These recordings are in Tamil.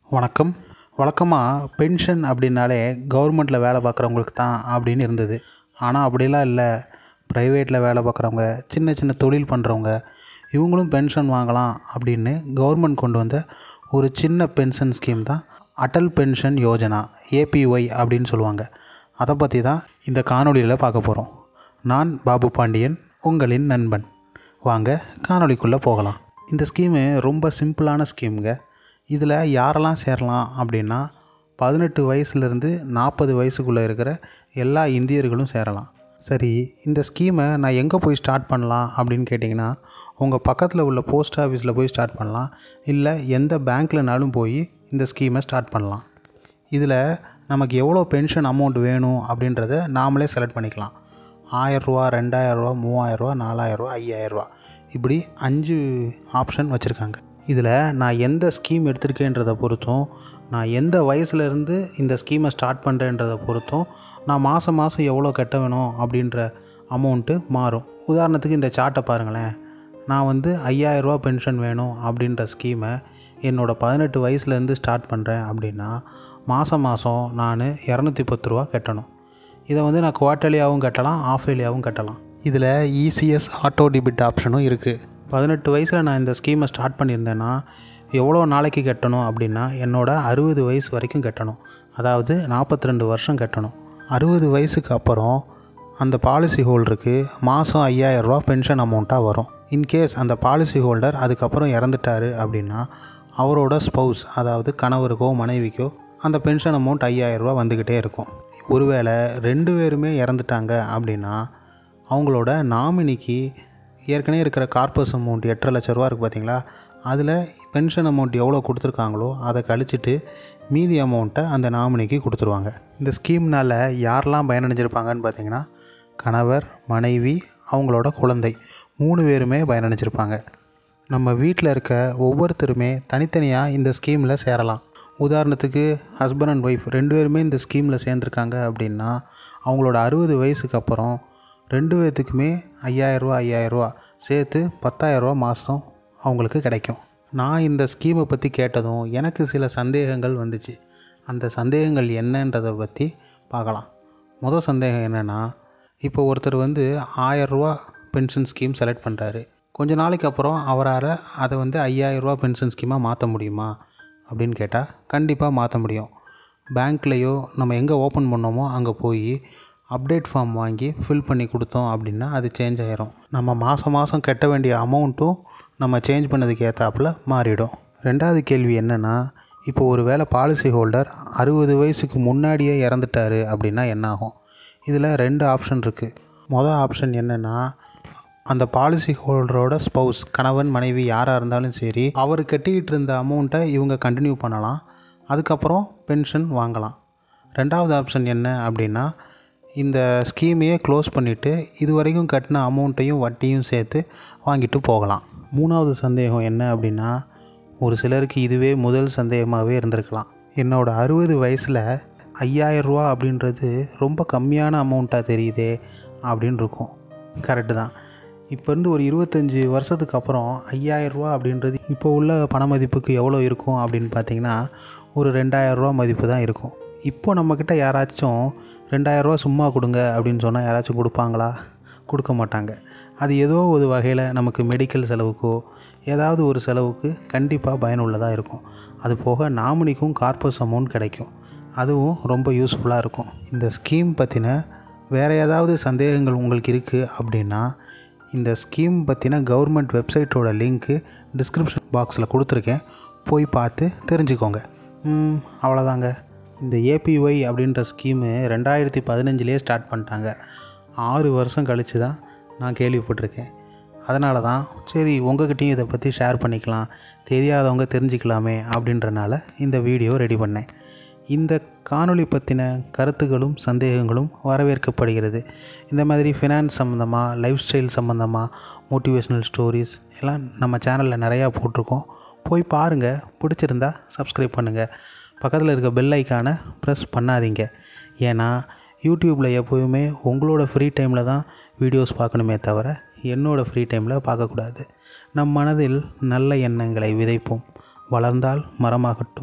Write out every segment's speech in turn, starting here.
வணக்கம் வழக்கமாக பென்ஷன் அப்படின்னாலே கவர்மெண்ட்டில் வேலை பார்க்குறவங்களுக்கு தான் அப்படின்னு இருந்தது ஆனால் அப்படிலாம் இல்லை ப்ரைவேட்டில் வேலை பார்க்குறவங்க சின்ன சின்ன தொழில் பண்ணுறவங்க இவங்களும் பென்ஷன் வாங்கலாம் அப்படின்னு கவர்மெண்ட் கொண்டு வந்த ஒரு சின்ன பென்ஷன் ஸ்கீம் தான் அடல் பென்ஷன் யோஜனா ஏபிஒய் அப்படின்னு சொல்லுவாங்க அதை பற்றி தான் இந்த காணொளியில் பார்க்க போகிறோம் நான் பாபு பாண்டியன் உங்களின் நண்பன் வாங்க காணொளிக்குள்ளே போகலாம் இந்த ஸ்கீமு ரொம்ப சிம்பிளான ஸ்கீமுங்க இதில் யாரெல்லாம் சேரலாம் அப்படின்னா பதினெட்டு வயசுலேருந்து நாற்பது வயசுக்குள்ளே இருக்கிற எல்லா இந்தியர்களும் சேரலாம் சரி இந்த ஸ்கீமை நான் எங்கே போய் ஸ்டார்ட் பண்ணலாம் அப்படின்னு கேட்டிங்கன்னா உங்கள் பக்கத்தில் உள்ள போஸ்ட் ஆஃபீஸில் போய் ஸ்டார்ட் பண்ணலாம் இல்லை எந்த பேங்க்லனாலும் போய் இந்த ஸ்கீமை ஸ்டார்ட் பண்ணலாம் இதில் நமக்கு எவ்வளோ பென்ஷன் அமௌண்ட் வேணும் அப்படின்றத நாமளே செலக்ட் பண்ணிக்கலாம் ஆயரூவா ரெண்டாயிரரூவா மூவாயிரரூவா நாலாயிரரூவா ஐயாயிரரூவா இப்படி அஞ்சு ஆப்ஷன் வச்சுருக்காங்க இதில் நான் எந்த ஸ்கீம் எடுத்திருக்கேன்றதை பொறுத்தும் நான் எந்த வயசுலேருந்து இந்த ஸ்கீமை ஸ்டார்ட் பண்ணுறேன்றதை பொறுத்தும் நான் மாதம் மாதம் எவ்வளோ கட்ட வேணும் அப்படின்ற அமௌண்ட்டு மாறும் உதாரணத்துக்கு இந்த சார்ட்டை பாருங்களேன் நான் வந்து ஐயாயிரரூவா பென்ஷன் வேணும் அப்படின்ற ஸ்கீமை என்னோடய பதினெட்டு வயசுலேருந்து ஸ்டார்ட் பண்ணுறேன் அப்படின்னா மாதம் மாதம் நான் இரநூத்தி பத்து ரூபா கட்டணும் இதை வந்து நான் குவார்ட்டர்லியாகவும் கட்டலாம் ஆஃப் இயர்லியாகவும் கட்டலாம் இதில் இசிஎஸ் ஆட்டோ டிபிட் ஆப்ஷனும் இருக்குது பதினெட்டு வயசில் நான் இந்த ஸ்கீமை ஸ்டார்ட் பண்ணியிருந்தேன்னா எவ்வளோ நாளைக்கு கட்டணும் அப்படின்னா என்னோட அறுபது வயசு வரைக்கும் கட்டணும் அதாவது நாற்பத்தி ரெண்டு வருஷம் கட்டணும் அறுபது வயசுக்கு அப்புறம் அந்த பாலிசி ஹோல்டருக்கு மாதம் ஐயாயிரரூவா பென்ஷன் அமௌண்ட்டாக வரும் இன்கேஸ் அந்த பாலிசி ஹோல்டர் அதுக்கப்புறம் இறந்துட்டாரு அப்படின்னா அவரோட ஸ்பௌஸ் அதாவது கணவருக்கோ மனைவிக்கோ அந்த பென்ஷன் அமௌண்ட் ஐயாயிரரூவா வந்துக்கிட்டே இருக்கும் ஒருவேளை ரெண்டு பேருமே இறந்துட்டாங்க அப்படின்னா அவங்களோட நாமினிக்கு ஏற்கனவே இருக்கிற கார்பஸ் அமௌண்ட் எட்டரை லட்ச ரூபா இருக்குது பார்த்தீங்களா அதில் பென்ஷன் அமௌண்ட் எவ்வளோ கொடுத்துருக்காங்களோ அதை கழிச்சிட்டு மீதி அமௌண்ட்டை அந்த நாமினிக்கு கொடுத்துருவாங்க இந்த ஸ்கீம்னால் யாரெல்லாம் பயனடைஞ்சிருப்பாங்கன்னு பார்த்தீங்கன்னா கணவர் மனைவி அவங்களோட குழந்தை மூணு பேருமே பயனடைஞ்சிருப்பாங்க நம்ம வீட்டில் இருக்க ஒவ்வொருத்தருமே தனித்தனியாக இந்த ஸ்கீமில் சேரலாம் உதாரணத்துக்கு ஹஸ்பண்ட் அண்ட் ஒய்ஃப் ரெண்டு பேருமே இந்த ஸ்கீமில் சேர்ந்துருக்காங்க அப்படின்னா அவங்களோட அறுபது வயசுக்கு அப்புறம் ரெண்டு பேர்த்துக்குமே ஐயாயிரரூவா ஐயாயிரரூவா சேர்த்து பத்தாயிரரூவா மாதம் அவங்களுக்கு கிடைக்கும் நான் இந்த ஸ்கீமை பற்றி கேட்டதும் எனக்கு சில சந்தேகங்கள் வந்துச்சு அந்த சந்தேகங்கள் என்னன்றதை பற்றி பார்க்கலாம் முதல் சந்தேகம் என்னென்னா இப்போ ஒருத்தர் வந்து ஆயரூவா பென்ஷன் ஸ்கீம் செலக்ட் பண்ணுறாரு கொஞ்ச நாளைக்கு அப்புறம் அவரால் அதை வந்து ஐயாயிரரூவா பென்ஷன் ஸ்கீமாக மாற்ற முடியுமா அப்படின்னு கேட்டால் கண்டிப்பாக மாற்ற முடியும் பேங்க்லேயோ நம்ம எங்கே ஓப்பன் பண்ணோமோ அங்கே போய் அப்டேட் ஃபார்ம் வாங்கி ஃபில் பண்ணி கொடுத்தோம் அப்படின்னா அது சேஞ்ச் ஆயிரும் நம்ம மாதம் மாதம் கட்ட வேண்டிய அமௌண்ட்டும் நம்ம சேஞ்ச் பண்ணதுக்கு ஏற்றாப்புல மாறிடும் ரெண்டாவது கேள்வி என்னென்னா இப்போ ஒரு வேளை பாலிசி ஹோல்டர் அறுபது வயசுக்கு முன்னாடியே இறந்துட்டாரு அப்படின்னா என்ன ஆகும் இதில் ரெண்டு ஆப்ஷன் இருக்குது மொதல் ஆப்ஷன் என்னென்னா அந்த பாலிசி ஹோல்டரோட ஸ்பௌஸ் கணவன் மனைவி யாராக இருந்தாலும் சரி அவர் கட்டிக்கிட்டு இருந்த அமௌண்ட்டை இவங்க கண்டினியூ பண்ணலாம் அதுக்கப்புறம் பென்ஷன் வாங்கலாம் ரெண்டாவது ஆப்ஷன் என்ன அப்படின்னா இந்த ஸ்கீமையே க்ளோஸ் பண்ணிவிட்டு இது வரைக்கும் கட்டின அமௌண்ட்டையும் வட்டியும் சேர்த்து வாங்கிட்டு போகலாம் மூணாவது சந்தேகம் என்ன அப்படின்னா ஒரு சிலருக்கு இதுவே முதல் சந்தேகமாகவே இருந்திருக்கலாம் என்னோடய அறுபது வயசில் ஐயாயிரரூவா அப்படின்றது ரொம்ப கம்மியான அமௌண்ட்டாக தெரியுதே அப்படின்னு இருக்கும் கரெக்டு தான் இப்போ இருந்து ஒரு இருபத்தஞ்சி வருஷத்துக்கு அப்புறம் ஐயாயிரரூவா அப்படின்றது இப்போ உள்ள பண மதிப்புக்கு எவ்வளோ இருக்கும் அப்படின்னு பார்த்தீங்கன்னா ஒரு ரெண்டாயிரரூவா மதிப்பு தான் இருக்கும் இப்போ நம்மக்கிட்ட யாராச்சும் ரெண்டாயிரரூவா சும்மா கொடுங்க அப்படின்னு சொன்னால் யாராச்சும் கொடுப்பாங்களா கொடுக்க மாட்டாங்க அது ஏதோ ஒரு வகையில் நமக்கு மெடிக்கல் செலவுக்கோ ஏதாவது ஒரு செலவுக்கு கண்டிப்பாக பயனுள்ளதாக இருக்கும் அது போக நாமினிக்கும் கார்பஸ் அமௌண்ட் கிடைக்கும் அதுவும் ரொம்ப யூஸ்ஃபுல்லாக இருக்கும் இந்த ஸ்கீம் பற்றின வேறு ஏதாவது சந்தேகங்கள் உங்களுக்கு இருக்குது அப்படின்னா இந்த ஸ்கீம் பற்றின கவர்மெண்ட் வெப்சைட்டோட லிங்க்கு டிஸ்கிரிப்ஷன் பாக்ஸில் கொடுத்துருக்கேன் போய் பார்த்து தெரிஞ்சுக்கோங்க ம், அவ்வளோதாங்க இந்த ஏபிஒய் அப்படின்ற ஸ்கீமு ரெண்டாயிரத்தி பதினஞ்சுலேயே ஸ்டார்ட் பண்ணிட்டாங்க ஆறு வருஷம் கழித்து தான் நான் கேள்விப்பட்டிருக்கேன் அதனால தான் சரி உங்ககிட்டயும் இதை பற்றி ஷேர் பண்ணிக்கலாம் தெரியாதவங்க தெரிஞ்சுக்கலாமே அப்படின்றனால இந்த வீடியோ ரெடி பண்ணேன் இந்த காணொளி பற்றின கருத்துகளும் சந்தேகங்களும் வரவேற்கப்படுகிறது இந்த மாதிரி ஃபினான்ஸ் சம்மந்தமாக லைஃப் ஸ்டைல் சம்மந்தமாக மோட்டிவேஷ்னல் ஸ்டோரிஸ் எல்லாம் நம்ம சேனலில் நிறையா போட்டிருக்கோம் போய் பாருங்கள் பிடிச்சிருந்தா சப்ஸ்கிரைப் பண்ணுங்கள் பக்கத்தில் இருக்க பெல் ஐக்கானை ப்ரெஸ் பண்ணாதீங்க ஏன்னா யூடியூப்பில் எப்போவுமே உங்களோட ஃப்ரீ டைமில் தான் வீடியோஸ் பார்க்கணுமே தவிர என்னோடய ஃப்ரீ டைமில் பார்க்கக்கூடாது நம் மனதில் நல்ல எண்ணங்களை விதைப்போம் வளர்ந்தால் மரமாகட்டும்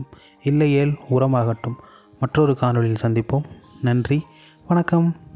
இல்லையேல் உரமாகட்டும் மற்றொரு காணொளியில் சந்திப்போம் நன்றி வணக்கம்